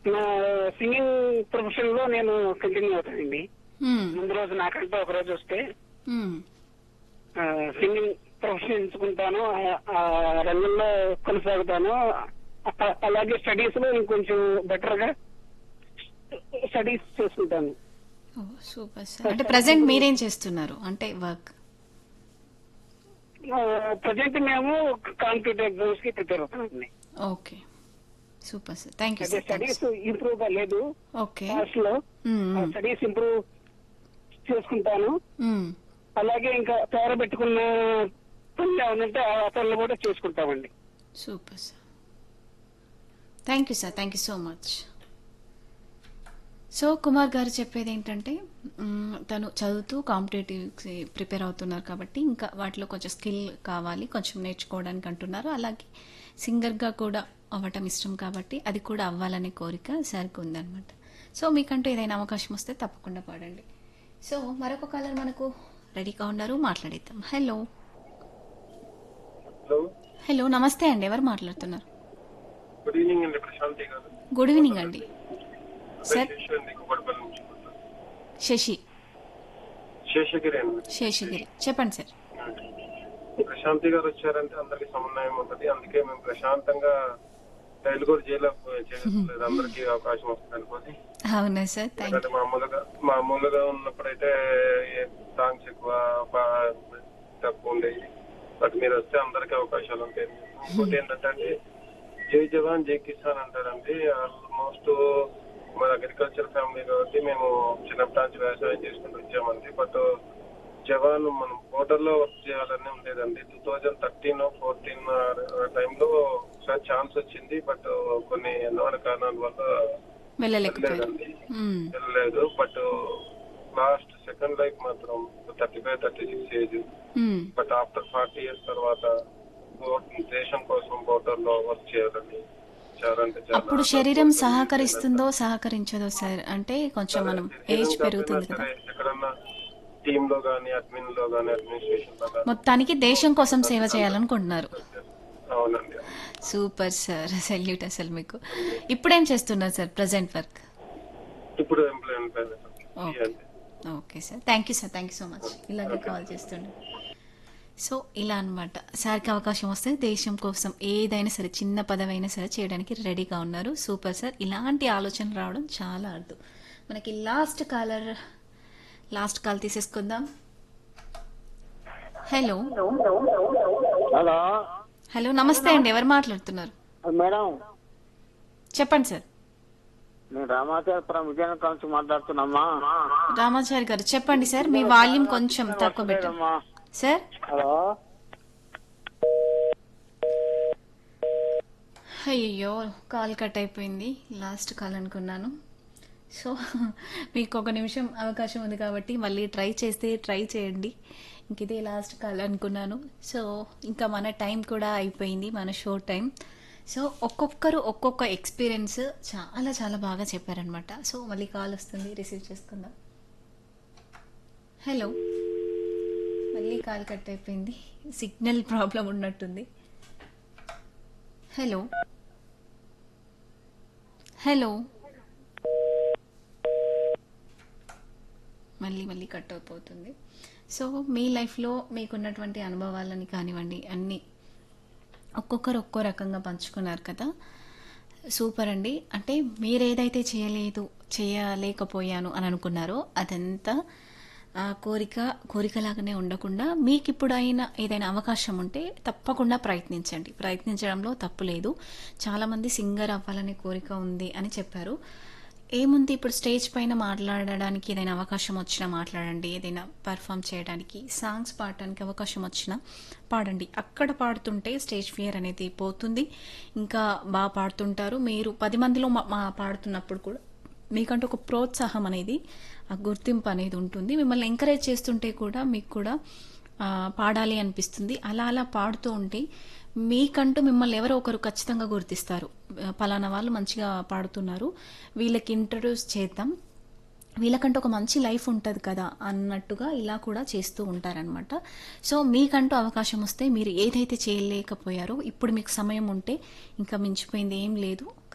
నా singing profession లో నేను కంటిన్యూ అవుతానండి మ్మ్. ముందు రోజు నాకంటే ఒక రోజు వస్తే మ్మ్. ఆ, సింగింగ్ ప్రొఫెషన్ ఎంచుకుంటాను ఆ- ఆ రంగంలో కొనసాగుతాను అ- అలాగే స్టడీస్ లో ఇంకొంచెం బెటర్ గా స్టడీస్ చేసుకుంటాను ఓ సూపర్ సార్ అంటే ప్రజెంట్ మీరేం చేస్తున్నారు అంటే వర్క్ ప్రజెంట్ మేము కాంపిటేటివ్ ఎగ్జామ్స్ కి ప్రిపేర్ అవుతామండి okay super sir thank you అదే సార్ థ్యాంక్ స్టడీస్ ఇంప్రూవ్ గా లేదు ఓకే క్లాస్ లో మ్మ్. స్టడీస్ ఇంప్రూవ్ చేసుకుంటాను మ్మ్. అలాగే ఇంకా పేర పెట్టుకున్న పనులు ఏమన్నంటే ఆ పనులు కూడా చేసుకుంటామండి super sir thank you sir thank you so much so Kumar గారు చెప్పేది ఏంటంటే మ్, తను చదువుతూ కాంపిటేటివ్ ప్రిపేర్ అవుతున్నారు కాబట్టి ఇంకా వాటిలో కొంచెం స్కిల్ కావాలి కొంచెం నేర్చుకోవడానికి అంటున్నారు అలాగే సింగర్గా కూడా అవ్వటం ఇష్టం కాబట్టి అది కూడా అవ్వాలనే కోరిక సార్కి ఉందన్నమాట సో మీకంటూ ఏదైనా అవకాశం వస్తే తప్పకుండా పాడండి సో మరొక కాలర్ మనకు రెడీగా ఉన్నారు మాట్లాడేద్దాం హలో హలో హలో నమస్తే అండి ఎవరు మాట్లాడుతున్నారు గుడ్ ఈవినింగ్ అండి ప్రశాంతి గారు గుడ్ ఈవినింగ్ అండి సార్ శేషు అండి కుప్పటిపల్లి నుంచి శశి శేషగిరి అండి శేషగిరి చెప్పండి సార్ ప్రశాంతి గారు వచ్చారంటే అందరికి సమన్వయం ఉంటుంది అందుకే మేము ప్రశాంతంగా రైలు కూడా జైలు చేయలేదు అందరికి అవకాశం వస్తుంది అనుకోని అవునా సార్ థ్యాంక్ ఎందుకంటే మామూలుగా మామూలుగా ఉన్నప్పుడైతే సాంగ్స్ ఎక్కువ బా- తక్కువ ఉండేవి బట్ మీరు వస్తే అందరికి అవకాశాలు ఉంటాయి ఇంకోటి ఏంటంటే అండి, జై జవాన్ జై కిసాన్ అంటారండి ఆల్మోస్ట్ మన అగ్రికల్చర్ ఫ్యామిలీ కాబట్టి మేము చిన్నప్పటి నుంచి వ్యవసాయం చేసుకుంటూ వచ్చామండి బట్ జవాన్ మనం బోర్డర్ లో వర్క్ చేయాలని ఉండేదండి టూ థౌజండ్ థర్టీన్ ఫోర్టీన్ టైంలో ఒకసారి ఛాన్స్ వచ్చింది బట్ కొన్ని ఎన్నో కారణాల వల్ల వెళ్ళలేకపోయారు వెళ్ళలేదండి మ్మ్. వెళ్ళలేదు బట్ లాస్ట్ సెకండ్ లైఫ్ మాత్రం thirty five thirty six age మ్మ్. బట్ ఆఫ్టర్ ఫార్టీ ఇయర్స్ తర్వాత దేశం కోసం బోర్డర్ లో వర్క్ చేయాలని చాలా అంటే చాలా అప్పుడు శరీరం సహకరిస్తుందో సహకరించదో సార్ అంటే కొంచెం మనం ఏజ్ పెరుగుతుంది కదా సరే, ఎక్కడన్నా టీమ్ లో గానీ అడ్మిన్ లో గానీ అడ్మినిస్ట్రేషన్ లో గానీ మొత్తానికి దేశం కోసం సేవ చేయాలనుకుంటున్నారు అవునండి సూపర్ సార్ సెల్యూట్ అసలు మీకు ఇప్పుడేం చేస్తున్నారు సార్ ప్రజెంట్ వర్క్ ఇప్పుడు employ okay okay sir thank you sir thank you so much ఇలాగే కాల్ చేస్తుండే సో ఇలా అన్నమాట సార్కి అవకాశం వస్తే దేశం కోసం ఏదైనా సరే చిన్న పదవైనా సరే చేయడానికి రెడీగా ఉన్నారు సూపర్ సార్ ఇలాంటి ఆలోచన రావడం చాలా అర్థం మనకి లాస్ట్ కాలర్ లాస్ట్ కాల్ తీసేసుకుందాం హలో హలో హలో నమస్తే అండి ఎవరు మాట్లాడుతున్నారు మేడం చెప్పండి సార్ నేను రామాచారపురం విజయనగరం నుంచి మాట్లాడుతున్నామ్మా రామాచారి గారు చెప్పండి సార్ మీ వాల్యూమ్ కొంచెం తక్కువ పెట్టండి సార్ హలో అయ్యో కాల్ కట్ అయిపోయింది లాస్ట్ కాల్ అనుకున్నాను సో మీకు ఒక నిమిషం అవకాశం ఉంది కాబట్టి మళ్ళీ ట్రై చేస్తే ట్రై చేయండి ఇంక ఇదే లాస్ట్ కాల్ అనుకున్నాను సో ఇంకా మన టైం కూడా అయిపోయింది మన షో టైం సో ఒక్కొక్కరు ఒక్కొక్క ఎక్స్పీరియన్స్ చాలా చాలా బాగా చెప్పారనమాట సో మళ్ళీ కాల్ వస్తుంది రిసీవ్ చేసుకుందాం హలో మళ్ళీ కాల్ కట్ అయిపోయింది సిగ్నల్ ప్రాబ్లం ఉన్నట్టుంది హలో హలో మళ్ళీ మళ్ళీ కట్ అయిపోతుంది సో మీ లైఫ్లో మీకున్నటువంటి అనుభవాలని కానివ్వండి అన్నీ ఒక్కొక్కరు ఒక్కో రకంగా పంచుకున్నారు కదా సూపర్ అండి అంటే మీరు ఏదైతే చేయలేదు చేయలేకపోయాను అని అనుకున్నారో అదంతా ఆ కోరిక కోరికలాగానే ఉండకుండా మీకు ఇప్పుడు అయినా ఏదైనా అవకాశం ఉంటే తప్పకుండా ప్రయత్నించండి ప్రయత్నించడంలో తప్పు లేదు చాలామంది సింగర్ అవ్వాలనే కోరిక ఉంది అని చెప్పారు ఏముంది ఇప్పుడు స్టేజ్ పైన మాట్లాడడానికి ఏదైనా అవకాశం వచ్చినా మాట్లాడండి ఏదైనా పర్ఫామ్ చేయడానికి సాంగ్స్ పాడడానికి అవకాశం వచ్చినా పాడండి అక్కడ పాడుతుంటే స్టేజ్ ఫియర్ అనేది పోతుంది ఇంకా బాగా పాడుతుంటారు మీరు పది మందిలో మా మా పాడుతున్నప్పుడు కూడా మీకంటూ ఒక ప్రోత్సాహం అనేది ఆ గుర్తింపు అనేది ఉంటుంది మిమ్మల్ని ఎంకరేజ్ చేస్తుంటే కూడా మీకు కూడా ఆ, పాడాలి అనిపిస్తుంది అలా అలా పాడుతూ ఉంటే మీకంటూ మిమ్మల్ని ఎవరో ఒకరు ఖచ్చితంగా గుర్తిస్తారు ఆ, పలానా వాళ్ళు మంచిగా పాడుతున్నారు వీళ్ళకి ఇంట్రడ్యూస్ చేద్దాం వీళ్ళకంటూ ఒక మంచి లైఫ్ ఉంటుంది కదా అన్నట్టుగా ఇలా కూడా చేస్తూ ఉంటారనమాట సో మీకంటూ అవకాశం వస్తే మీరు ఏదైతే చేయలేకపోయారో ఇప్పుడు మీకు సమయం ఉంటే ఇంకా మించిపోయింది ఏం లేదు